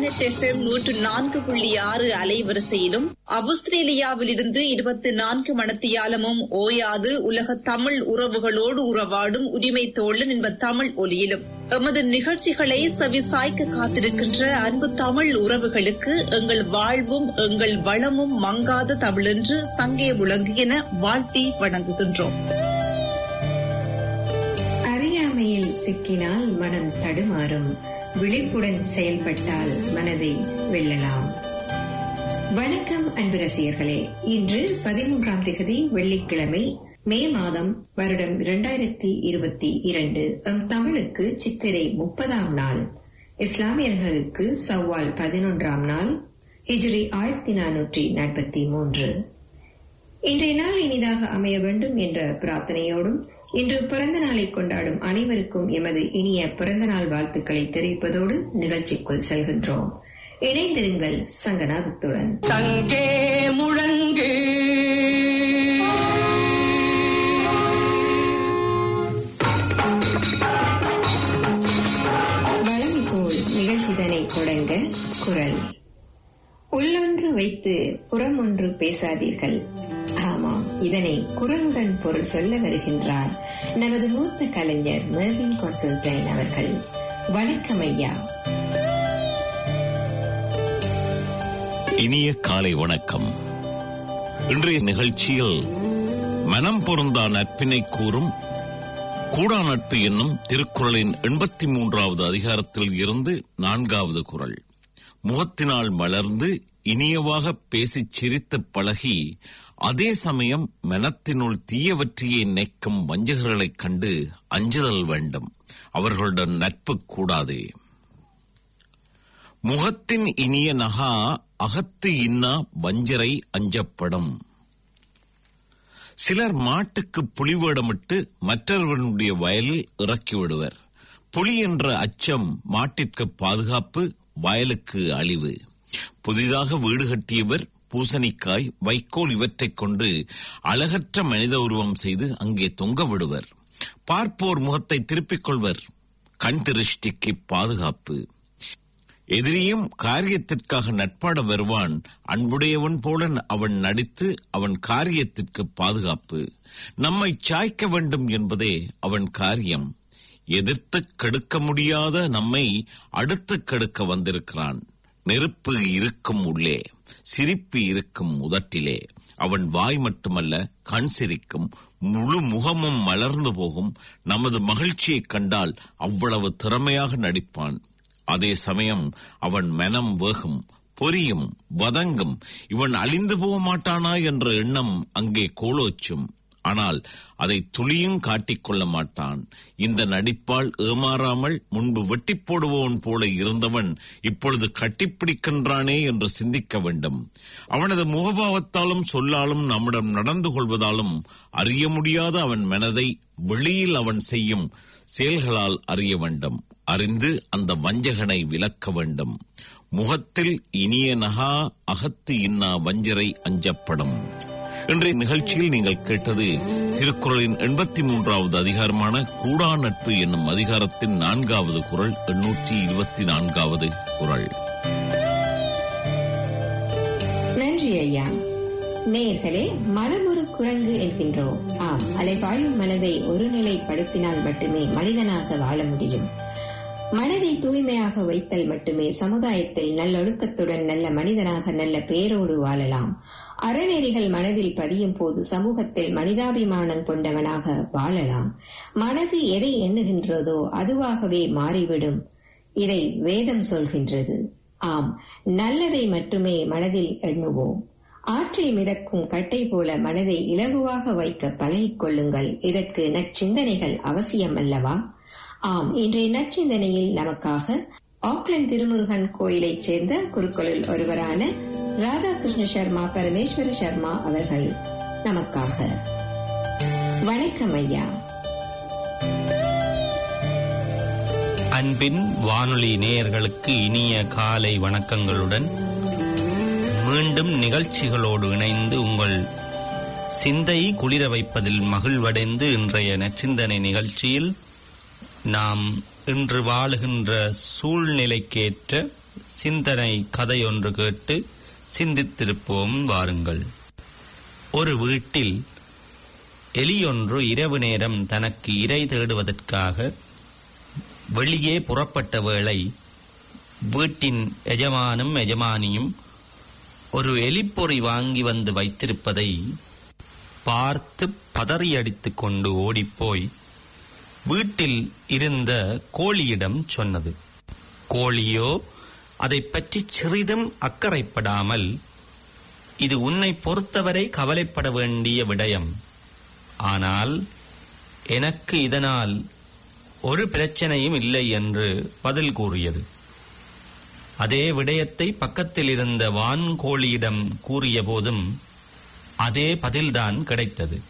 ஈஸ்டெட் FM நூற்று நான்கு புள்ளி ஆறு அலைவரிசையிலும் அவுஸ்திரேலியாவிலிருந்து இருபத்தி நான்கு மணத்தியாலமும் ஓயாது உலக தமிழ் உறவுகளோடு உறவாடும் உரிமை தோழன் என்ப தமிழ் ஒலியிலும் எமது நிகழ்ச்சிகளை செவிசாய்க்க காத்திருக்கின்ற அன்பு தமிழ் உறவுகளுக்கு எங்கள் வாழ்வும் எங்கள் வளமும் மங்காத தமிழென்று சங்கே விளங்குகின வாழ்த்தி வணங்குகின்றோம் அறியாமையில் சிக்கினால் மனம் தடுமாறும் விழிப்புடன் செயல்பட்டால் மனதை வெல்லலாம் வணக்கம் அன்பு ரசிகர்களே இன்று பதிமூன்றாம் திகதி வெள்ளிக்கிழமை மே மாதம் வருடம் இரண்டாயிரத்தி இருபத்தி இரண்டு எம் தமிழுக்கு சித்திரை முப்பதாம் நாள் இஸ்லாமியர்களுக்கு சவ்வால் பதினொன்றாம் நாள் ஹிஜ்ரி ஆயிரத்தி நானூற்றி நாற்பத்தி மூன்று இன்றைய நாள் இனிதாக அமைய வேண்டும் என்ற பிரார்த்தனையோடும் இன்று பிறந்த நாளை கொண்டாடும் அனைவருக்கும் எமது இனிய பிறந்த நாள் வாழ்த்துக்களை தெரிவிப்பதோடு நிகழ்ச்சிக்குள் செல்கின்றோம் இணைந்திருங்கள் சங்கநாதத்துடன் சங்கே முழங்கு வழமை போல் நிகழ்ச்சிதனை தொடங்க குரல் உள்ளொன்று வைத்து புறம் ஒன்று பேசாதீர்கள் ஆமாம் இதனை குரலுடன் பொருள் சொல்ல வருகின்றார் நமது மூத்த கலைஞர் மெர்வின் கான்சல்டைன் அவர்கள் வணக்கம் ஐயா இனிய காலை வணக்கம் இன்றைய நிகழ்ச்சியில் மனம் பொருந்தா நட்பினை கூறும் கூடா நட்பு என்னும் திருக்குறளின் எண்பத்தி மூன்றாவது அதிகாரத்தில் இருந்து நான்காவது குறள் முகத்தினால் மலர்ந்து இனியவாக பேசிச் சிரித்து பழகி அதே சமயம் மனத்தினுள் தீயவற்றையே நெக்கும் வஞ்சகர்களைக் கண்டு அஞ்சுதல் வேண்டும் அவர்களுடன் நட்பு கூடாதே முகத்தின் இனிய நகா அகத்து இன்னா வஞ்சரை அஞ்சப்படும் சிலர் மாட்டுக்கு புலிவேடமிட்டு மற்றவர்களுடைய வயலில் இறக்கி விடுவர் புலி என்ற அச்சம் மாட்டிற்கு பாதுகாப்பு வயலுக்கு அழிவு புதிதாக வீடு கட்டியவர் பூசணிக்காய் வைக்கோல் இவற்றைக் கொண்டு அழகற்ற மனித உருவம் செய்து அங்கே தொங்க விடுவர் பார்ப்போர் முகத்தை திருப்பிக் கொள்வர் கண் திருஷ்டிக்கு பாதுகாப்பு எதிரியும் காரியத்திற்காக நட்பாட வருவான் அன்புடையவன் போல அவன் நடித்து அவன் காரியத்திற்கு பாதுகாப்பு நம்மை சாய்க்க வேண்டும் என்பதே அவன் காரியம் எதிர்த்து கெடுக்க முடியாத நம்மை அடுத்து கெடுக்க வந்திருக்கிறான் நெருப்பு இருக்கும் உள்ளே சிரிப்பு இருக்கும் உதட்டிலே அவன் வாய் மட்டுமல்ல கண் சிரிக்கும் முழு முகமும் மலர்ந்து போகும் நமது மகிழ்ச்சியைக் கண்டால் அவ்வளவு திறமையாக நடிப்பான் அதே சமயம் அவன் மனம் வேகும் பொரியும் வதங்கும் இவன் அழிந்து போக மாட்டானா என்ற எண்ணம் அங்கே கோலோச்சும் ஆனால் அதை துளியும் காட்டிக்கொள்ள மாட்டான் இந்த நடிப்பால் ஏமாறாமல் முன்பு வெட்டி போடுபவன் போல இருந்தவன் இப்பொழுது கட்டிப்பிடிக்கின்றானே என்று சிந்திக்க வேண்டும் அவனது முகபாவத்தாலும் சொல்லாலும் நம்மிடம் நடந்து கொள்வதாலும் அறிய முடியாத அவன் மனதை வெளியில் அவன் செய்யும் செயல்களால் அறிய வேண்டும் அறிந்து அந்த வஞ்சகனை விலக்க வேண்டும் முகத்தில் இனிய நகா அகத்து இன்னா வஞ்சரை அஞ்சப்படும் இன்றைய நிகழ்ச்சியில் நீங்கள் கேட்டது திருக்குறளின் எண்பத்தி மூன்றாவது அதிகாரமான கூடா நட்பு என்னும் அதிகாரத்தின் நான்காவது குரல் எண்ணூற்றி இருபத்தி நான்காவது குரல் நன்றி ஐயா நேயர்களே மனம் ஒரு குரங்கு என்கின்றோம் ஆம் அலைபாயும் மனதை ஒருநிலைப்படுத்தினால் மட்டுமே மனிதனாக வாழ முடியும் மனதை தூய்மையாக வைத்தல் மட்டுமே சமுதாயத்தில் நல்லொழுக்கத்துடன் நல்ல மனிதனாக நல்ல பேரோடு வாழலாம் அறநெறிகள் மனதில் பதியும் போது சமூகத்தில் மனிதாபிமானம் கொண்டவனாக வாழலாம் மனது எதை எண்ணுகின்றதோ அதுவாகவே மாறிவிடும் இதை வேதம் சொல்கின்றது ஆம் நல்லதை மட்டுமே மனதில் எண்ணுவோம் ஆற்றில் மிதக்கும் கட்டை போல மனதை இலகுவாக வைக்க பழகிக் கொள்ளுங்கள் இதற்கு நற்சிந்தனைகள் அவசியம் அல்லவா ஆம் இன்றைய நற்சிந்தனையில் நமக்காக ஆக்லாந்து திருமுருகன் கோயிலைச் சேர்ந்த குருக்களுள் ஒருவரான ராதாகிருஷ்ண சர்மா பரமேஸ்வர சர்மா அவர்கள் நமக்காக வணக்கம் ஐயா அன்பின் வானொலி நேயர்களுக்கு இனிய காலை வணக்கங்களுடன் மீண்டும் நிகழ்ச்சிகளோடு இணைந்து உங்கள் சிந்தை குளிர வைப்பதில் மகிழ்வடைந்து இன்றைய நச்சிந்தனை நிகழ்ச்சியில் நாம் இன்று வாழுகின்ற சூழ்நிலைக்கேற்ற சிந்தனை கதை ஒன்று கேட்டு சிந்தித்திருப்போம் வாருங்கள் ஒரு வீட்டில் எலியொன்று இரவு நேரம் தனக்கு இரை தேடுவதற்காக வெளியே புறப்பட்ட வேளை வீட்டின் எஜமானும் எஜமானியும் ஒரு எலிப்பொறி வாங்கி வந்து வைத்திருப்பதை பார்த்து பதறியடித்துக் கொண்டு ஓடிப்போய் வீட்டில் இருந்த கோழியிடம் சொன்னது கோழியோ அதை பற்றி சிறிதும் அக்கறைப்படாமல் இது உன்னை பொறுத்தவரை கவலைப்பட வேண்டிய விடயம் ஆனால் எனக்கு இதனால் ஒரு பிரச்சனையும் இல்லை என்று பதில் கூறியது அதே விடயத்தை பக்கத்தில் இருந்த வான்கோழியிடம் கூறிய போதும் அதே பதில்தான் கிடைத்தது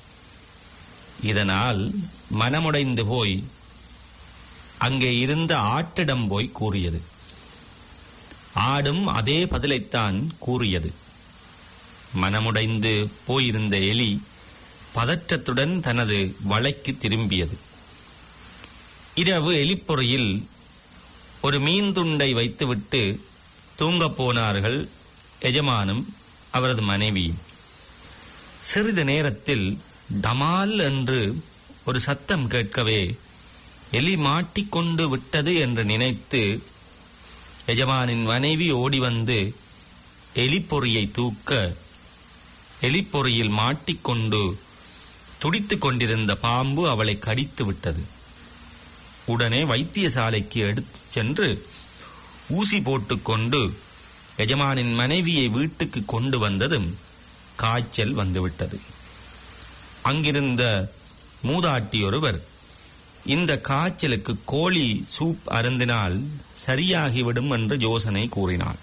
இதனால் மனமுடைந்து போய் அங்கே இருந்த ஆட்டிடம் போய் கூறியது ஆடும் அதே பதிலைத்தான் கூறியது மனமுடைந்து போயிருந்த எலி பதற்றத்துடன் தனது வலைக்கு திரும்பியது இரவு எலிப்பொறியில் ஒரு மீன் துண்டை வைத்துவிட்டு தூங்கப் போனார்கள் எஜமானும் அவரது மனைவியும் சிறிது நேரத்தில் டமால் என்று ஒரு சத்தம் கேட்கவே எலி மாட்டிக்கொண்டு விட்டது என்று நினைத்து எஜமானின் மனைவி ஓடி வந்து எலிப்பொறியை தூக்க எலிப்பொறியில் மாட்டிக்கொண்டு துடித்துக் கொண்டிருந்த பாம்பு அவளை கடித்து விட்டது உடனே வைத்தியசாலைக்கு எடுத்துச் சென்று ஊசி போட்டுக்கொண்டு எஜமானின் மனைவியை வீட்டுக்கு கொண்டு வந்ததும் காய்ச்சல் வந்துவிட்டது அங்கிருந்த மூதாட்டி ஒருவர் இந்த காய்ச்சலுக்கு கோழி சூப் அருந்தினால் சரியாகிவிடும் என்று யோசனை கூறினார்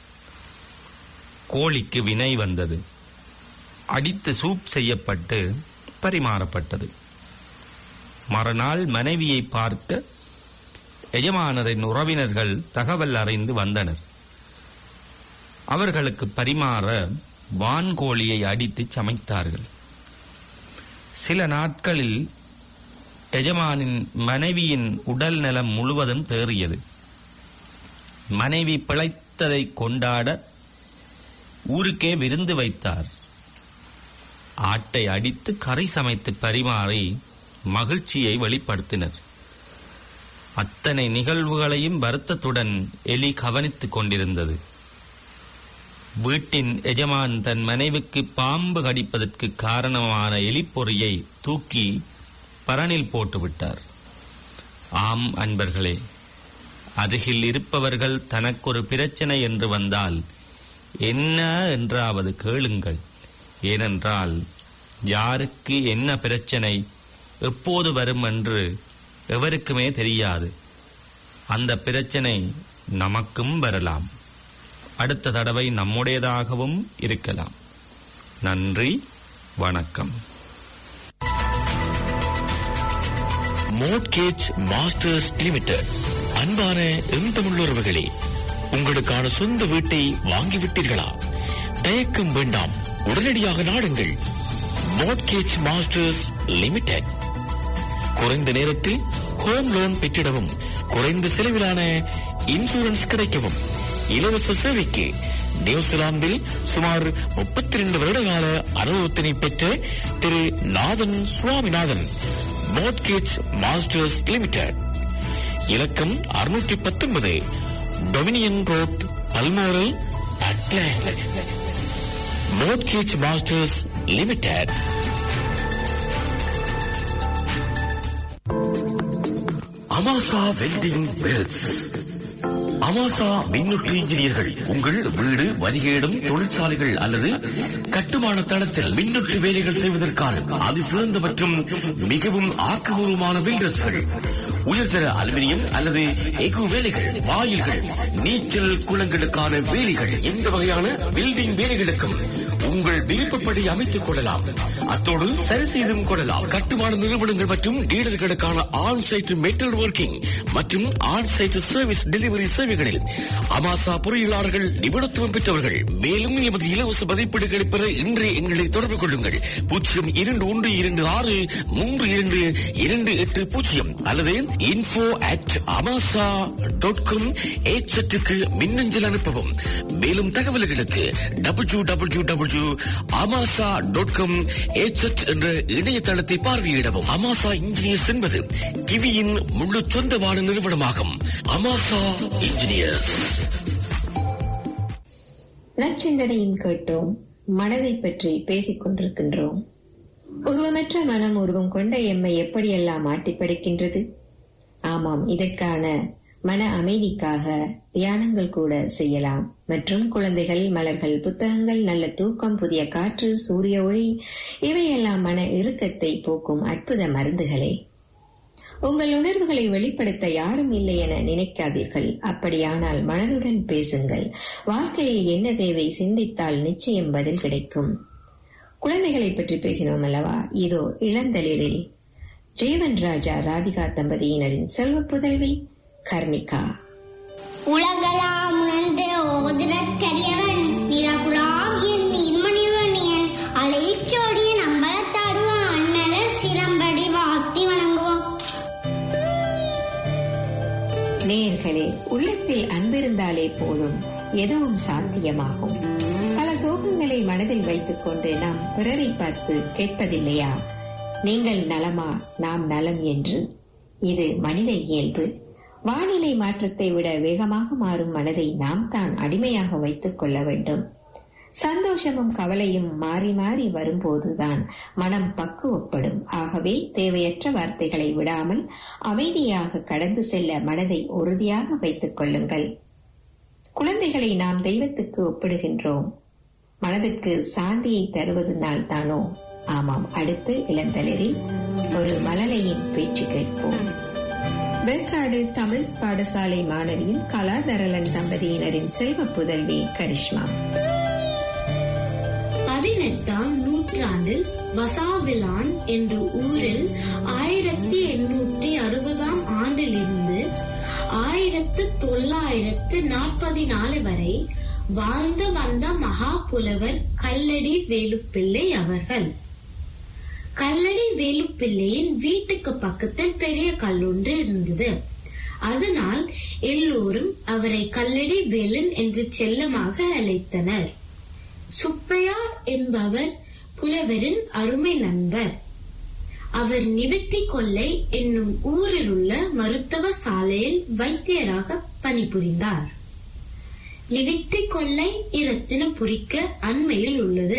கோழிக்கு வினை வந்தது அடித்து சூப் செய்யப்பட்டு பரிமாறப்பட்டது மறுநாள் மனைவியை பார்க்க எஜமானரின் உறவினர்கள் தகவல் அறிந்து வந்தனர் அவர்களுக்கு பரிமாற வான்கோழியை அடித்து சமைத்தார்கள் சில நாட்களில் எஜமானின் மனைவியின் உடல் நலம் முழுவதும் தேறியது மனைவி பிழைத்ததை கொண்டாட ஊருக்கே விருந்து வைத்தார் ஆட்டை அடித்து கறி சமைத்து பரிமாறி மகிழ்ச்சியை வெளிப்படுத்தினர் அத்தனை நிகழ்வுகளையும் வருத்தத்துடன் எலி கவனித்துக் கொண்டிருந்தது வீட்டின் எஜமான் தன் மனைவிக்கு பாம்பு கடிப்பதற்கு காரணமான எலிப்பொறியை தூக்கி பரணில் போட்டுவிட்டார் ஆம் அன்பர்களே அருகில் இருப்பவர்கள் தனக்கொரு பிரச்சனை என்று வந்தால் என்ன என்றாவது கேளுங்கள் ஏனென்றால் யாருக்கு என்ன பிரச்சனை எப்போது வரும் என்று எவருக்குமே தெரியாது அந்த பிரச்சனை நமக்கும் வரலாம் அடுத்த தடவை நம்முடையதாகவும் இருக்கலாம் நன்றி வணக்கம் மோட்கேஜ் மாஸ்டர்ஸ் லிமிடெட் அன்பான எந்தமுள்ளவர்களே உங்களுக்கான சொந்த வீட்டை வாங்கிவிட்டீர்களா தயக்கம் வேண்டாம் உடனடியாக நாடுங்கள் மோட்கேஜ் மாஸ்டர்ஸ் லிமிடெட் குறைந்த நேரத்தில் ஹோம் லோன் பெற்றிடவும் குறைந்த செலவிலான இன்சூரன்ஸ் கிடைக்கவும் இலவச சேவைக்கு நியூசிலாந்தில் சுமார் முப்பத்தி ரெண்டு வருடகால அனுபவத்தினை பெற்ற திரு Nathan Swaminathan mortgage masters limited இலக்கம் அறுநூற்றி பத்தொன்பது dominion road Balmoral Auckland mortgage masters limited Amasa welding welds Amasa மின்னுற்றி இன்ஜினியர்கள் உங்கள் வீடு வரிகேடும் தொழிற்சாலைகள் அல்லது கட்டுமான தளத்தில் மின்னுற்றி வேலைகள் செய்வதற்கான அதிசிறந்த மற்றும் மிகவும் ஆக்கபூர்வமான வெல்டர்ஸ்கள் உயர்தர அலுமினியம் அல்லது எகு வேலைகள் வாயில்கள் நீச்சல் குளங்களுக்கான வேலைகள் எந்த வகையான வெல்டிங் வேலைகளுக்கும் உங்கள் விருப்பப்படி அமைத்துக் கொள்ளலாம் அத்தோடு சரி செய்தும் கொள்ளலாம் கட்டுமான நிறுவனங்கள் மற்றும் டீலர்களுக்கான ஆன் சைட் மெட்டல் ஒர்க்கிங் மற்றும் ஆன் சைட் சர்வீஸ் டெலிவரி சேவைகளில் அமாசா பொறியியலாளர்கள் நிபுணத்துவம் பெற்றவர்கள் மேலும் எமது இலவச மதிப்பீடுகளை பெற இன்றே எங்களை தொடர்பு கொள்ளுங்கள் பூஜ்ஜியம் இரண்டு ஒன்று இரண்டு ஆறு மூன்று இரண்டு இரண்டு எட்டு பூஜ்ஜியம் அல்லது info at Amasa dot com ஏச்சட்டுக்கு மின்னஞ்சல் அனுப்பவும் மேலும் தகவல்களுக்கு W W W Amasa dot com ஏச்சட் என்ற இணையதளத்தை பார்வையிடவும் அமாசா இன்ஜினியர்ஸ் என்பது கிவியின் முழு சொந்தமான நிறுவனமாகும் அமாசா இன்ஜினியர்ஸ் நற்சிந்தனையும் கேட்டோம் மனதை பற்றி பேசிக் கொண்டிருக்கின்றோம் உருவமற்ற மனம் உருவம் கொண்ட எம்மை எப்படியெல்லாம் ஆட்டிப்படைக்கின்றது ஆமாம் இதற்கான மன அமைதிக்காக தியானங்கள் கூட செய்யலாம் மற்றும் குழந்தைகள் மலர்கள் புத்தகங்கள் நல்ல தூக்கம் புதிய காற்று சூரிய ஒளி இவையெல்லாம் மன இறுக்கத்தை போக்கும் அற்புத மருந்துகளே உங்கள் உணர்வுகளை வெளிப்படுத்த யாரும் இல்லை என நினைக்காதீர்கள் அப்படியானால் மனதுடன் பேசுங்கள் வாழ்க்கையில் என்ன தேவை சிந்தித்தால் நிச்சயம் பதில் கிடைக்கும் குழந்தைகளை பற்றி பேசினோம் அல்லவா இதோ இளந்தளிரில் ஜெயவன் ராஜா ராதிகா தம்பதியினரின் செல்வ புதல்வி கர்ணிகா உலகலாம் உணர்ந்த ஓதுரற்கரியவன் நிலகுலாவிய நீர்மணிவனியன் அலைச்சோடிய நம்பலத்தாடுவான் அண்ணலர் சிரம்படி வாழ்த்தி வணங்குவோம் நேயர்களே உள்ளத்தில் அன்பிருந்தாலே போதும் எதுவும் சாத்தியமாகும் பல சோகங்களை மனதில் வைத்துக் கொண்டு நாம் பிறரை பார்த்து கேட்பதில்லையா நீங்கள் நலமா நாம் நலம் என்று இது மனித இயல்பு வானிலை மாற்றத்தை விட வேகமாக மாறும் மனதை நாம் தான் அடிமையாக வைத்துக் கொள்ள வேண்டும் சந்தோஷமும் கவலையும் மாறி மாறி வரும்போதுதான் மனம் பக்குவப்படும் ஆகவே தேவையற்ற வார்த்தைகளை விடாமல் அமைதியாக கடந்து செல்ல மனதை உறுதியாக வைத்துக் கொள்ளுங்கள் குழந்தைகளை நாம் தெய்வத்துக்கு ஒப்பிடுகின்றோம் மனதுக்கு சாந்தியை தருவதனால் தானோ ஆமாம் அடுத்து இளந்தளிரில் ஒரு மலலையின் பேச்சு கேட்போம் வெக்காடு தமிழ் பாடசாலை மாணவியும் கலாதரலன் தம்பதியினரின் செல்வ புதல்வி கரிஷ்மா பதினெட்டாம் நூற்றாண்டில் வசாவிலான் என்ற ஊரில் ஆயிரத்தி எண்ணூற்றி அறுபதாம் ஆண்டிலிருந்து ஆயிரத்து தொள்ளாயிரத்து நாற்பத்தி நாலு வரை வாழ்ந்து வந்த மகா புலவர் கல்லடி வேலுப்பிள்ளை அவர்கள் கல்லடி வேலுப்பிள்ளையின் வீட்டுக்கு பக்கத்தில் பெரிய கல்லொன்று இருந்தது அதனால் எல்லோரும் அவரை கல்லடி வேலன் என்று செல்லமாக அழைத்தனர் சுப்பையா என்பவர் புலவரின் அருமை நண்பர் அவர் நிவிட்டி கொல்லை என்னும் ஊரில் உள்ள மருத்துவ சாலையில் வைத்தியராக பணிபுரிந்தார் நிவிட்டி கொல்லை இரத்தினபுரிக்கு அண்மையில் உள்ளது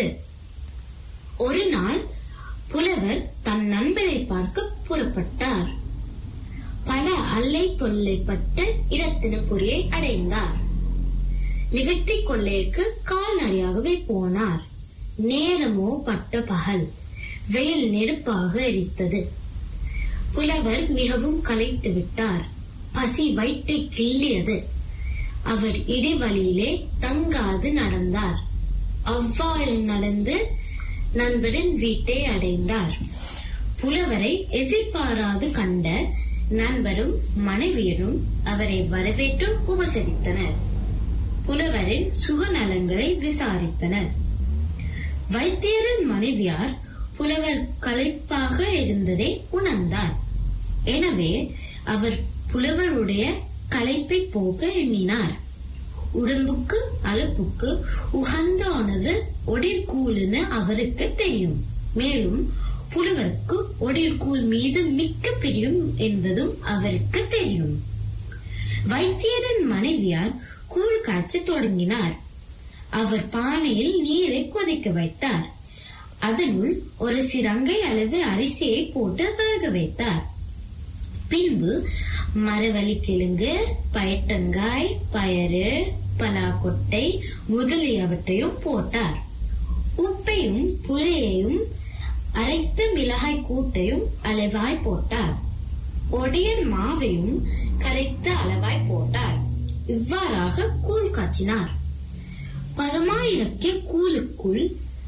ஒரு நாள் புலவர் தன் நண்பரை பார்க்க புறப்பட்டார் பல அல்லை தொல்லைப்பட்டு இரத்தினபுரியை அடைந்தார் நிகழ்த்தி கொள்ளைக்கு கால்நடையாகவே போனார் நேரமோ பட்ட பகல் வெயில் நெருப்பாக எரித்தது புலவர் மிகவும் களைத்து விட்டார் பசி வயிற்றை கிள்ளியது அவர் இடைவழியிலே தங்காது நடந்தார் அவ்வாறு நடந்து நண்பரின் வீட்டை அடைந்தார் புலவரை எதிர்பாராது கண்ட நண்பரும் மனைவியரும் அவரை வரவேற்று உபசரித்தனர் புலவரின் சுகநலங்களை விசாரித்தனர் வைத்தியரின் மனைவியார் புலவர் களைப்பாக இருந்ததை உணர்ந்தார் எனவே அவர் புலவருடைய களைப்பை போக்க எண்ணினார் உடம்புக்கு அலுப்புக்கு உகந்த உணவு ஒடிர்கூல்னு அவருக்கு தெரியும் மேலும் புலவருக்கு ஒடிர்கூல் மீது மிக்க பிரியும் என்பதும் அவருக்கு தெரியும் வைத்தியரின் மனைவியார் கூழ் காய்ச்ச தொடங்கினார் அவர் பானையில் நீரை கொதிக்க வைத்தார் அதனுள் ஒரு சிரங்கை அளவு அரிசியை போட்டு வேக வைத்தார் பின்பு மரவள்ளி கிழங்கு பயட்டங்காய் பயறு பலாக்கொட்டை முதலியவற்றையும் போட்டார் உப்பையும் புளியையும் அரைத்த மிளகாய் கூட்டையும் அளவாய் போட்டார் ஒடியன் மாவையும் கரைத்த அளவாய் போட்டார் இவ்வாறாக கூழ் காய்ச்சினார் பதமாயிரக்கிய கூழுக்குள்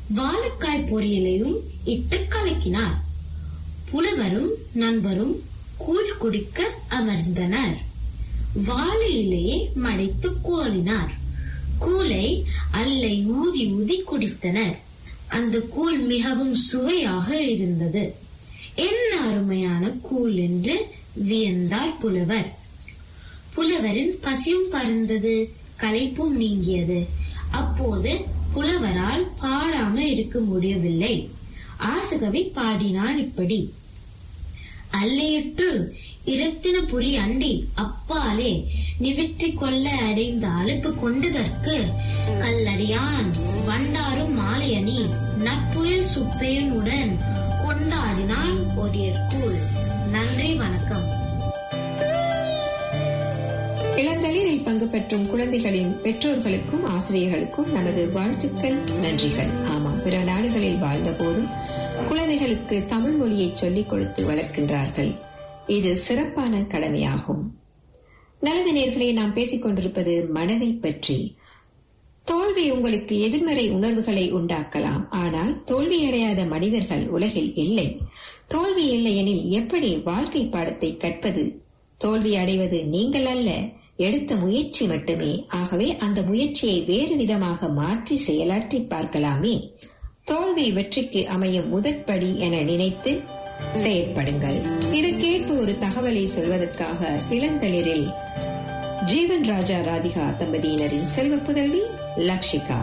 வாழைக்காய் பொரியலையும் இட்டு கலக்கினார் புலவரும் நண்பரும் கூழ் குடிக்க அமர்ந்தனர் வாழை இலையை மடைத்து கோரினார் கூலை அல்லை ஊதி ஊதி குடித்தனர் அந்த கூழ் மிகவும் சுவையாக இருந்தது என்ன அருமையான கூழ் என்று வியந்தார் புலவர் புலவரின் பசியும் பறந்தது களைப்பும் நீங்கியது அப்போது புலவரால் பாடாமல் இருக்க முடியவில்லை ஆசகவி பாடினார் இப்படி அல்லையிட்டு இரத்தின புரி அண்டி அப்பாலே நிவிற்றிக் கொள்ள அடைந்த அழைப்பு கொண்டதற்கு கல்லடியான் வண்டாரும் மாலையணி நட்புயல் சுப்பையனுடன் கொண்டாடினான் ஒடியற்கூழ் நன்றி வணக்கம் இளந்தளிரில் பங்கு பெற்றும் குழந்தைகளின் பெற்றோர்களுக்கும் ஆசிரியர்களுக்கும் நமது வாழ்த்துக்கள் நன்றிகள் ஆமாம் பிற நாடுகளில் வாழ்ந்த போதும் குழந்தைகளுக்கு தமிழ் மொழியை சொல்லிக் கொடுத்து வளர்க்கின்றார்கள் இது சிறப்பான கடமையாகும் நல்லது நேர்களை நாம் பேசிக் கொண்டிருப்பது மனதை பற்றி தோல்வி உங்களுக்கு எதிர்மறை உணர்வுகளை உண்டாக்கலாம் ஆனால் தோல்வியடையாத மனிதர்கள் உலகில் இல்லை தோல்வி இல்லையெனில் எப்படி வாழ்க்கை பாடத்தை கற்பது தோல்வி அடைவது நீங்கள் அல்ல எடுத்த முயற்சி மட்டுமே ஆகவே அந்த முயற்சியை வேறு விதமாக மாற்றி செயலாற்றி பார்க்கலாமே தோல்வி வெற்றிக்கு அமையும் முதற்படி என நினைத்து செயற்படுங்கள் இதற்கேற்ப ஒரு தகவலை சொல்வதற்காக இளந்தளிரில் ஜீவன் ராஜா ராதிகா தம்பதியினரின் செல்வ புதல்வி லக்ஷிகா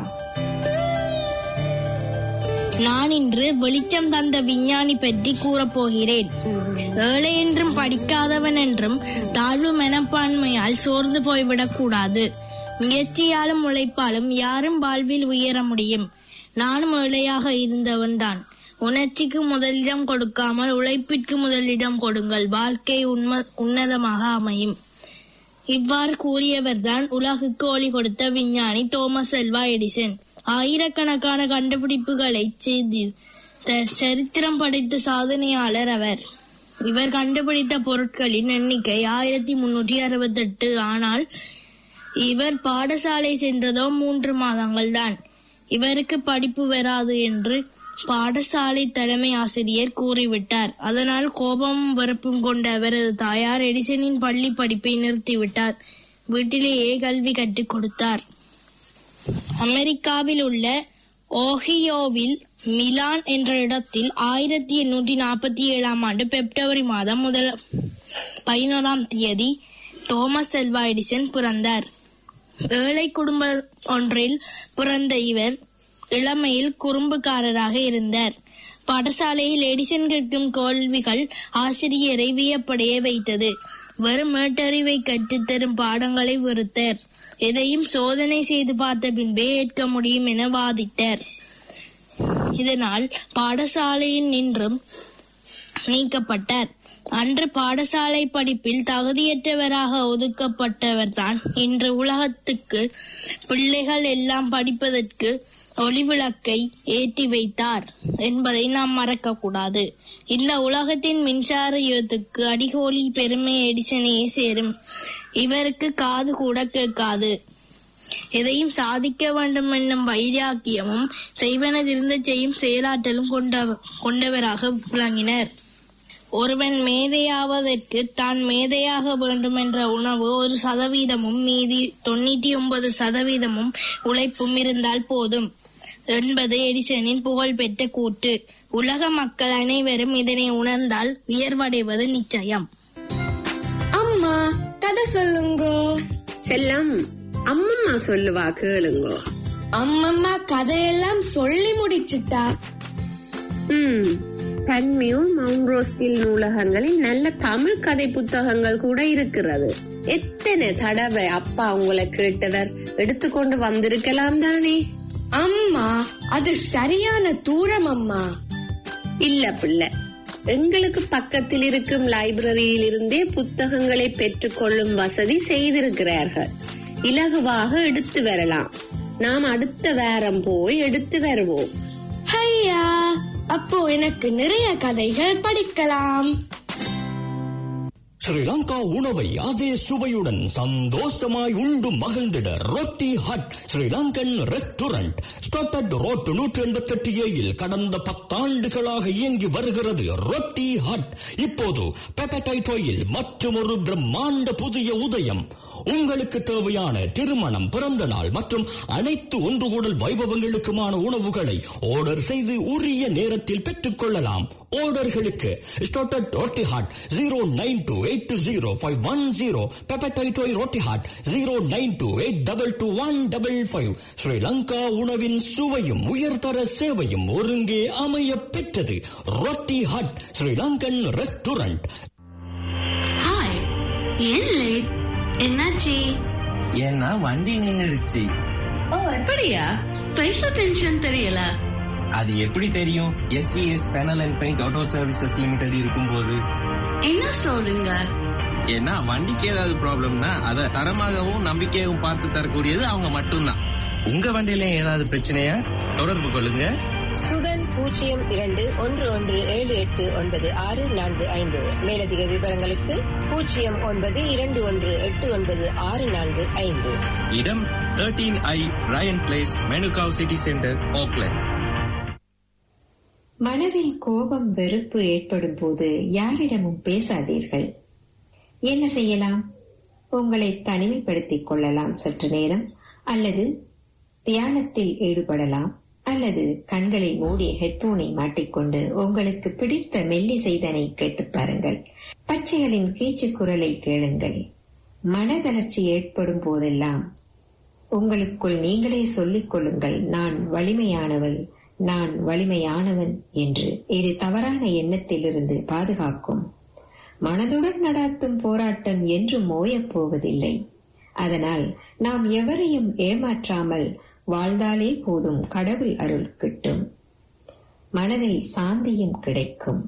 நான் இன்று வெளிச்சம் தந்த விஞ்ஞானி பற்றி கூறப்போகிறேன் ஏழை என்றும் படிக்காதவன் என்றும் தாழ்வு மனப்பான்மையால் சோர்ந்து போய்விடக் கூடாது முயற்சியாலும் உழைப்பாலும் யாரும் வாழ்வில் உயர முடியும் நானும் ஏழையாக இருந்தவன்தான் உணர்ச்சிக்கு முதலிடம் கொடுக்காமல் உழைப்பிற்கு முதலிடம் கொடுங்கள் வாழ்க்கை உண்ம உன்னதமாக அமையும் இவ்வாறு கூறியவர்தான் உலகுக்கு ஒளி கொடுத்த விஞ்ஞானி தோமஸ் செல்வா எடிசன் ஆயிரக்கணக்கான கண்டுபிடிப்புகளை செய்து த- சரித்திரம் படைத்த சாதனையாளர் அவர் இவர் கண்டுபிடித்த பொருட்களின் எண்ணிக்கை ஆயிரத்தி முன்னூற்றி அறுபத்தெட்டு ஆனால் இவர் பாடசாலை சென்றதோ மூன்று மாதங்கள் தான் இவருக்கு படிப்பு வராது என்று பாடசாலை தலைமை ஆசிரியர் கூறிவிட்டார் அதனால் கோபமும் வெறுப்பும் கொண்ட அவரது தாயார் எடிசனின் பள்ளி படிப்பை நிறுத்திவிட்டார் வீட்டிலேயே கல்வி கற்றுக் கொடுத்தார் அமெரிக்காவில் உள்ள ஓஹியோவில் மிலான் என்ற இடத்தில் ஆயிரத்தி எண்ணூற்றி நாற்பத்தி ஏழாம் ஆண்டு பிப்ரவரி மாதம் முதல் பதினோராம் தேதி தோமஸ் செல்வா எடிசன் பிறந்தார் ஏழை குடும்ப ஒன்றில் பிறந்த இவர் இளமையில் குறும்புக்காரராக இருந்தார் பாடசாலையில் எடிசன் கேட்கும் கேள்விகள் ஆசிரியரை வியப்படைய வைத்தது வெறும் மேட்டறிவை கற்றுத்தரும் பாடங்களை வெறுத்தார் எதையும் சோதனை செய்து பார்த்த பின்பே ஏற்க முடியும் என வாதிட்டார் இதனால் பாடசாலையில் நின்றும் நீக்கப்பட்டார் அன்று பாடசாலை படிப்பில் தகுதியற்றவராக ஒதுக்கப்பட்டவர்தான் இன்று உலகத்துக்கு பிள்ளைகள் எல்லாம் படிப்பதற்கு ஒளிவிளக்கை ஏற்றி வைத்தார் என்பதை நாம் மறக்கக்கூடாது இந்த உலகத்தின் மின்சார யுகத்துக்கு அடிகோலி பெருமை எடிசனையே சேரும் இவருக்கு காது கூட கேட்காது எதையும் சாதிக்க வேண்டும் என்னும் வைராக்கியமும் செய்வனதிருந்த செய்யும் செயலாற்றலும் கொண்ட கொண்டவராக விளங்கினர் ஒருவன் மேதையாவதற்கு தான் மேதையாக வேண்டும் என்ற உணவு ஒரு சதவீதமும் மீதி தொண்ணூற்றி ஒன்பது சதவீதமும் உழைப்பும் இருந்தால் போதும் என்பது எடிசனின் புகழ்பெற்ற கூற்று உலக மக்கள் அனைவரும் இதனை உணர்ந்தால் உயர்வடைவது நிச்சயம் அம்மா கதை சொல்லுங்கோ செல்லம் அம்மம்மா சொல்லுவா கேளுங்கோ அம்மம்மா கதையெல்லாம் சொல்லி முடிச்சுட்டா ம் பன்மியூர் மவுண்ட் ரோஸ்கில் நூலகங்களில் நல்ல தமிழ் கதை புத்தகங்கள் கூட இருக்கிறது எத்தனை தடவை அப்பா உங்களை கேட்டவர் எடுத்துக்கொண்டு வந்திருக்கலாம் தானே அம்மா அது சரியான தூரம் அம்மா இல்ல பிள்ளை எங்களுக்கு பக்கத்தில் இருக்கும் லைப்ரரியில் இருந்தே புத்தகங்களை பெற்றுக்கொள்ளும் வசதி செய்திருக்கிறார்கள் இலகுவாக எடுத்து வரலாம் நாம் அடுத்த வாரம் போய் எடுத்து வருவோம் ஐயா அப்போ எனக்கு நிறைய கதைகள் படிக்கலாம் ஸ்ரீலங்கா உணவை அதே சுவையுடன் சந்தோஷமாய் உண்டு மகிழ்ந்திட Roti Hut Sri Lankan restaurant Stoddard road நூற்றி எண்பத்தி எட்டு ஏயில் கடந்த பத்தாண்டுகளாக இயங்கி வருகிறது ரொட்டி ஹட் இப்போது பெப்படைட்டோயில் மற்றும் ஒரு பிரம்மாண்ட புதிய உதயம் உங்களுக்கு தேவையான திருமணம் பிறந்த நாள் மற்றும் அனைத்து ஒன்று கூடல் வைபவங்களுக்குமான உணவுகளை ஆர்டர் செய்து உரிய நேரத்தில் பெற்றுக் கொள்ளலாம் ஆர்டர்களுக்கு Stoddard Roti Hut zero nine two eight two zero five one zero பெப்படைட்டோய் Roti Hut zero nine two eight double two one double five Sri Lanka உணவின் சுவையும் உயர்தர சேவையும் ஒருங்கே அமைய பெற்றது Roti Hut Sri Lankan restaurant hi ஏன் லேட் என்னாச்சு ஏன்னா வண்டி நின்னுடுச்சு ஓ அப்படியா பைசா டென்ஷன் தெரியல அது எப்படி தெரியும் S V S panel and paint auto services limited இருக்கும்போது என்ன சொல்றீங்க ஏன்னா வண்டிக்கு ஏதாவது ப்ராப்ளம்னா அதை தரமாகவும் நம்பிக்கையாகவும் பார்த்து தரக்கூடியது அவங்க மட்டும்தான் உங்க வண்டியில ஏதாவது பிரச்சனையா தொடர்பு கொள்ளுங்க சுடன் பூஜ்ஜியம் இரண்டு ஒன்று ஒன்று ஏழு எட்டு ஒன்பது ஆறு நான்கு ஐந்து மேலதிக விவரங்களுக்கு பூஜ்ஜியம் ஒன்பது இரண்டு ஒன்று எட்டு ஒன்பது ஆறு நான்கு ஐந்து இடம் தேர்டீன் ஐ Ryan place Manukau city centre Auckland மனதில் கோபம் வெறுப்பு ஏற்படும் போது யாரிடமும் பேசாதீர்கள் என்ன செய்யலாம் உங்களை தனிமைப்படுத்திக் கொள்ளலாம் சற்று நேரம் அல்லது தியானத்தில் ஈடுபடலாம் அல்லது கண்களை மூடி ஹெட்போனை மாட்டிக்கொண்டு உங்களுக்கு பிடித்த மெல்லிசைதனை கேட்டுப் பாருங்கள் பச்சைகளின் கீச்சு குரலை கேளுங்கள் மனதளர்ச்சி ஏற்படும் போதெல்லாம் உங்களுக்குள் நீங்களே சொல்லிக் கொள்ளுங்கள் நான் வலிமையானவள் நான் வலிமையானவன் என்று இது தவறான எண்ணத்திலிருந்து பாதுகாக்கும் மனதுடன் நடாத்தும் போராட்டம் என்றும் ஓயப் போவதில்லை அதனால் நாம் எவரையும் ஏமாற்றாமல் வாழ்ந்தாலே போதும் கடவுள் அருள் கிட்டும் மனதில் சாந்தியும் கிடைக்கும்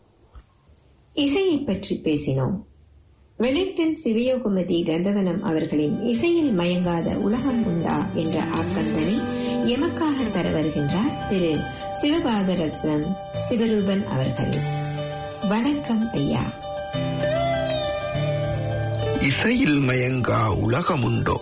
இசையை பற்றி பேசினோம் வெலிங்டன் சிவயோகமதி கந்தவனம் அவர்களின் இசையில் மயங்காத உலகம் உண்டா என்ற ஆக்கந்தனை எமக்காக தர வருகின்றார் திரு சிவபாதரத்னம் சிவரூபன் அவர்கள் வணக்கம் ஐயா இசையில் மயங்கா உலகமுண்டோ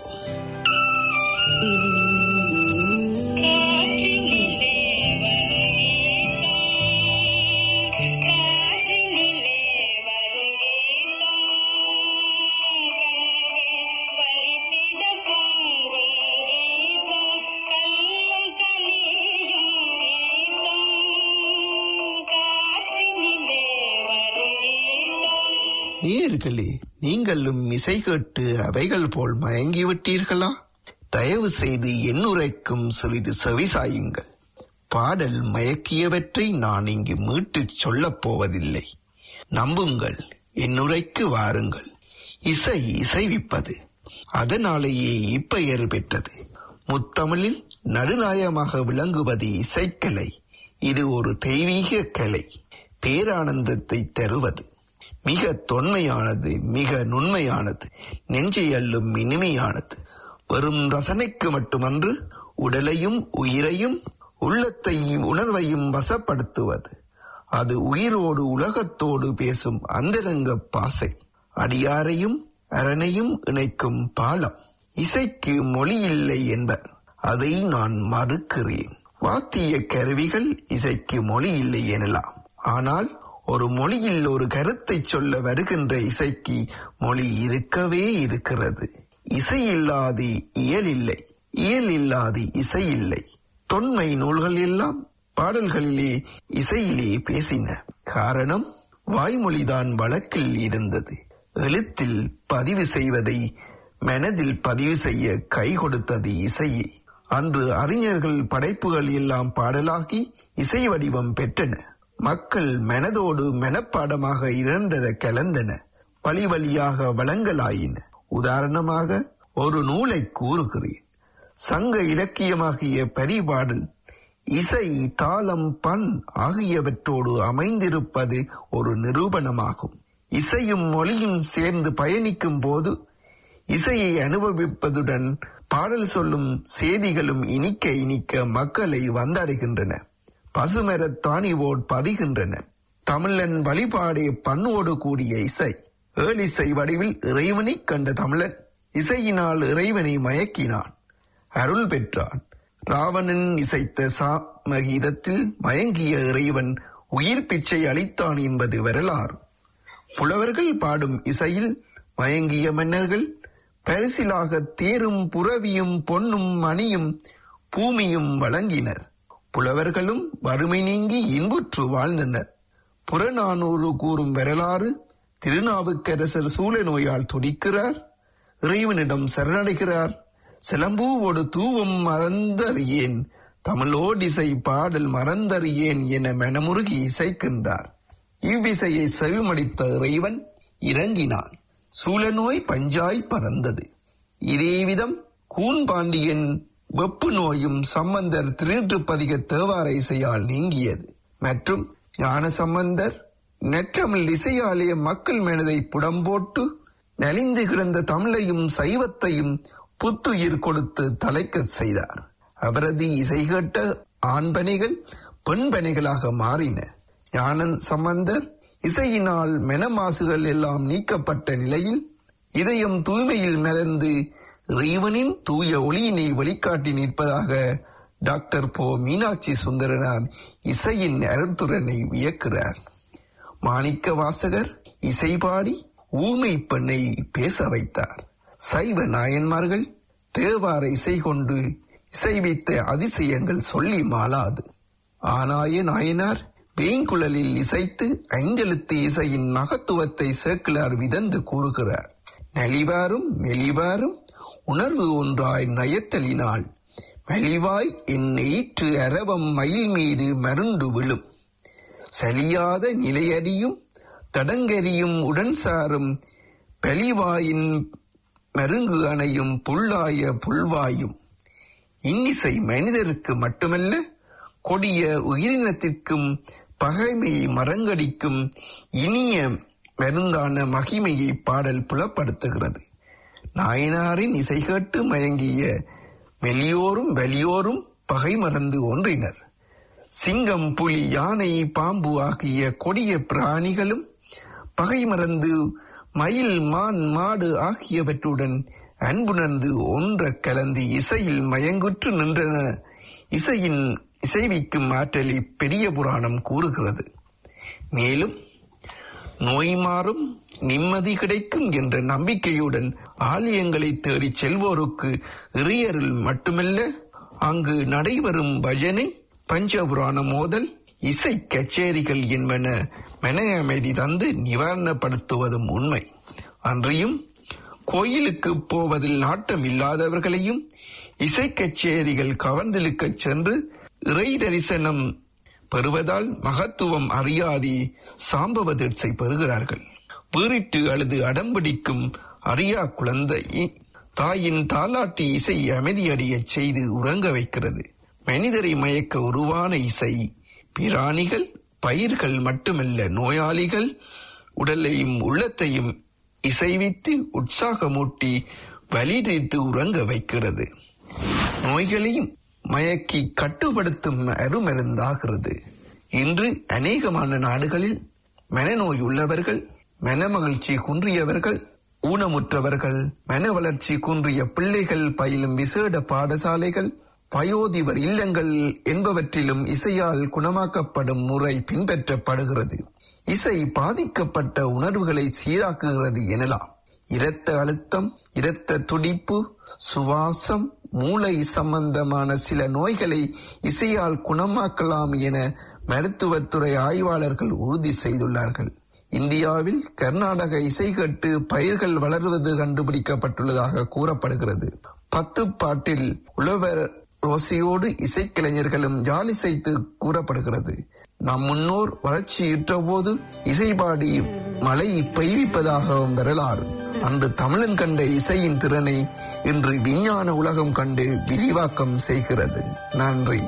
நேயர்களே நீங்களும் இசை கேட்டு அவைகள் போல் மயங்கிவிட்டீர்களா தயவு செய்து என்னுரைக்கும் சிறிது செவிசாயுங்கள் பாடல் மயக்கியவற்றை நான் இங்கு மீட்டுச் சொல்லப் போவதில்லை நம்புங்கள் என்னுரைக்கு வாருங்கள் இசை இசைவிப்பது அதனாலேயே இப்பெயர் பெற்றது முத்தமிழில் நடுநாயமாக விளங்குவது இசைக்கலை இது ஒரு தெய்வீக கலை பேரானந்தத்தை தருவது மிக தொன்மையானது மிக நுண்மையானது நெஞ்சை அள்ளும் இனிமையானது வெறும் ரசனைக்கு மட்டுமன்று உடலையும் உயிரையும் உள்ளத்தையும் உணர்வையும் வசப்படுத்துவது அது உயிரோடு உலகத்தோடு பேசும் அந்தரங்க பாசை அடியாரையும் அரணையும் இணைக்கும் பாலம் இசைக்கு மொழி இல்லை என்பர் அதை நான் மறுக்கிறேன் வாத்திய கருவிகள் இசைக்கு மொழி இல்லை எனலாம் ஆனால் ஒரு மொழியில் ஒரு கருத்தை சொல்ல வருகின்ற இசைக்கு மொழி இருக்கவே இருக்கிறது இசை இல்லாது இயல் இல்லை இயல் இல்லாது இசை இல்லை தொன்மை நூல்கள் எல்லாம் பாடல்களிலே இசையிலே பேசின காரணம் வாய்மொழிதான் வழக்கில் இருந்தது எழுத்தில் பதிவு செய்வதை மனதில் பதிவு செய்ய கை கொடுத்தது இசையே அன்று அறிஞர்கள் படைப்புகள் எல்லாம் பாடலாகி இசை வடிவம் பெற்றன மக்கள் மனதோடு மனப்பாடமாக இரண்டர கலந்தன வழி வழியாக வளங்களாயின உதாரணமாக ஒரு நூலை கூறுகிறேன் சங்க இலக்கியமாகிய பரிபாடல் இசை தாளம் பண் ஆகியவற்றோடு அமைந்திருப்பது ஒரு நிரூபணமாகும் இசையும் மொழியும் சேர்ந்து பயணிக்கும் போது இசையை அனுபவிப்பதுடன் பாடல் சொல்லும் செய்திகளும் இனிக்க இனிக்க மக்களை வந்தடைகின்றன பசுமரத் தாணிவோர் பதிகின்றன தமிழன் வழிபாடே பண்ணோடு கூடிய இசை ஏழிசை வடிவில் இறைவனைக் கண்ட தமிழன் இசையினால் இறைவனை மயக்கினான் அருள் பெற்றான் ராவணன் இசைத்த சாமகீதத்தில் மயங்கிய இறைவன் உயிர் பிச்சை அளித்தான் என்பது வரலாறு புலவர்கள் பாடும் இசையில் மயங்கிய மன்னர்கள் பரிசிலாக தேரும் புறவியும் பொன்னும் மணியும் பூமியும் வழங்கினர் புலவர்களும் வறுமை நீங்கி இன்புற்று வாழ்ந்தனர் புறநானூறு கூறும் வரலாறு திருநாவுக்கரசர் சூழ நோயால் துடிக்கிறார் இறைவனிடம் சரணடைகிறார் சிலம்பூவோடு தூவம் மறந்தறியேன் தமிழோடிசை பாடல் மறந்தறியேன் என மனமுருகி இசைக்கின்றார் இவ்விசையை செவிமடித்த இறைவன் இறங்கினான் சூழநோய் பஞ்சாய் பறந்தது இதேவிதம் கூன் பாண்டியன் வெப்பு நோயும் சம்பந்தர் திருநூற்றுப்பதிக தேவார இசையால் நீங்கியது மற்றும் ஞான சம்பந்தர் நெற்றமிழ் இசையாலே மக்கள் மனதை புடம்போட்டு நலிந்து கிடந்த தமிழையும் சைவத்தையும் புத்துயிர் கொடுத்து தலைக்கச் செய்தார் அவரது இசை கேட்ட ஆண்பனைகள் பெண்பனைகளாக மாறின ஞான சம்பந்தர் இசையினால் மெனமாசுகள் எல்லாம் நீக்கப்பட்ட நிலையில் இதயம் தூய்மையில் மலர்ந்து இறைவனின் தூய ஒளியினை வெளிக்காட்டி நிற்பதாக டாக்டர் போ மீனாட்சி சுந்தரனார் இசையின் அருத்துரனை வியக்கிறார் மாணிக்க வாசகர் இசை பாடி ஊமை பெண்ணை பேச வைத்தார் சைவ நாயன்மார்கள் தேவார இசை கொண்டு இசைவித்த அதிசயங்கள் சொல்லி மாளாது ஆனாய நாயனார் வேங்குழலில் இசைத்து ஐந்தெழுத்து இசையின் மகத்துவத்தை சேக்கிலார் விதந்து கூறுகிறார் நெளிவாரும் மெலிவாரும் உணர்வு ஒன்றாய் நயத்தலினால் மெலிவாய் என் எயிற்று அரவம் மயில் மீது மருண்டு விழும் சலியாத நிலையறியும் தடங்கரியும் உடன் சாரும் பெலிவாயின் மருங்கு அணையும் புல்லாய புல்வாயும் இன்னிசை மனிதருக்கு மட்டுமல்ல கொடிய உயிரினத்திற்கும் பகைமையை மறங்கடிக்கும் இனிய மருந்தான மகிமையை பாடல் புலப்படுத்துகிறது நாயனாரின் இசை கேட்டு மயங்கிய மெலியோரும் வெளியோரும் பகை மறந்து ஒன்றினர் சிங்கம் புலி யானை பாம்பு ஆகிய கொடிய பிராணிகளும் பகை மறந்து மயில் மான் மாடு ஆகியவற்றுடன் அன்புணர்ந்து ஒன்ற கலந்து இசையில் மயங்குற்று நின்றன இசையின் இசைவிக்கும் ஆற்றலை பெரிய புராணம் கூறுகிறது மேலும் நோய் மாறும் நிம்மதி கிடைக்கும் என்ற நம்பிக்கையுடன் ஆலயங்களை தேடிச் செல்வோருக்கு இறையருள் மட்டுமல்ல அங்கு நடைபெறும் பஜனை பஞ்சபுராண மோதல் இசை கச்சேரிகள் என்பன மன அமைதி தந்து நிவாரணப்படுத்துவதும் உண்மை அன்றியும் கோயிலுக்கு போவதில் நாட்டம் இல்லாதவர்களையும் இசை கச்சேரிகள் கவர்ந்திழுக்கச் சென்று இறை தரிசனம் பெறுவதால் மகத்துவம் அறியாதி சாம்பவ தீட்சை பெறுகிறார்கள் வீறிட்டு அழுது அடம்பிடிக்கும் அறியா குழந்தை தாயின் தாலாட்டி இசை அமைதியடையச் செய்து உறங்க வைக்கிறது மனிதரை மயக்க உருவான இசை பிராணிகள் பயிர்கள் மட்டுமல்ல நோயாளிகள் உடலையும் உள்ளத்தையும் இசைவித்து உற்சாகமூட்டி வலி தீர்த்து உறங்க வைக்கிறது நோய்களையும் மயக்கி கட்டுப்படுத்தும் அருமருந்தாகிறது இன்று அநேகமான நாடுகளில் மனநோய் உள்ளவர்கள் மனமகிழ்ச்சி குன்றியவர்கள் ஊனமுற்றவர்கள் மன வளர்ச்சி குன்றிய பிள்ளைகள் பயிலும் விசேட பாடசாலைகள் வயோதிபர் இல்லங்கள் என்பவற்றிலும் இசையால் குணமாக்கப்படும் முறை பின்பற்றப்படுகிறது இசை பாதிக்கப்பட்ட உணர்வுகளை சீராக்குகிறது எனலாம் இரத்த அழுத்தம் இரத்த துடிப்பு சுவாசம் மூளை சம்பந்தமான சில நோய்களை இசையால் குணமாக்கலாம் என மருத்துவத்துறை ஆய்வாளர்கள் உறுதி செய்துள்ளார்கள் இந்தியாவில் கர்நாடக இசை கேட்டு பயிர்கள் வளருவது கண்டுபிடிக்கப்பட்டுள்ளதாக கூறப்படுகிறது பத்து பாட்டில் உழவர் ரோசையோடு இசைக்கலைஞர்களும் யாழிசைத்து கூறப்படுகிறது நம் முன்னோர் வறட்சியுற்ற போது இசைபாடி மழை பெய்விப்பதாகவும் வரலாறு அன்று தமிழன் கண்ட இசையின் திறனை இன்று விஞ்ஞான உலகம் கண்டு விரிவாக்கம் செய்கிறது நன்றி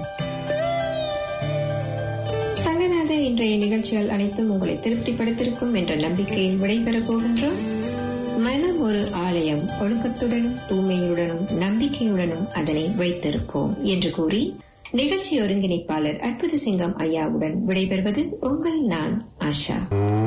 சங்கநாத இன்றைய நிகழ்ச்சிகள் அனைத்தும் உங்களை திருப்திப்படுத்திருக்கும் என்ற நம்பிக்கையில் விடைபெறப் போகின்றோம் மனம் ஒரு ஆலயம் ஒழுக்கத்துடனும் தூய்மையுடனும் நம்பிக்கையுடனும் அதனை வைத்திருப்போம் என்று கூறி நிகழ்ச்சி ஒருங்கிணைப்பாளர் அற்புத சிங்கம் ஐயாவுடன் விடைபெறுவது உங்கள் நான் ஆஷா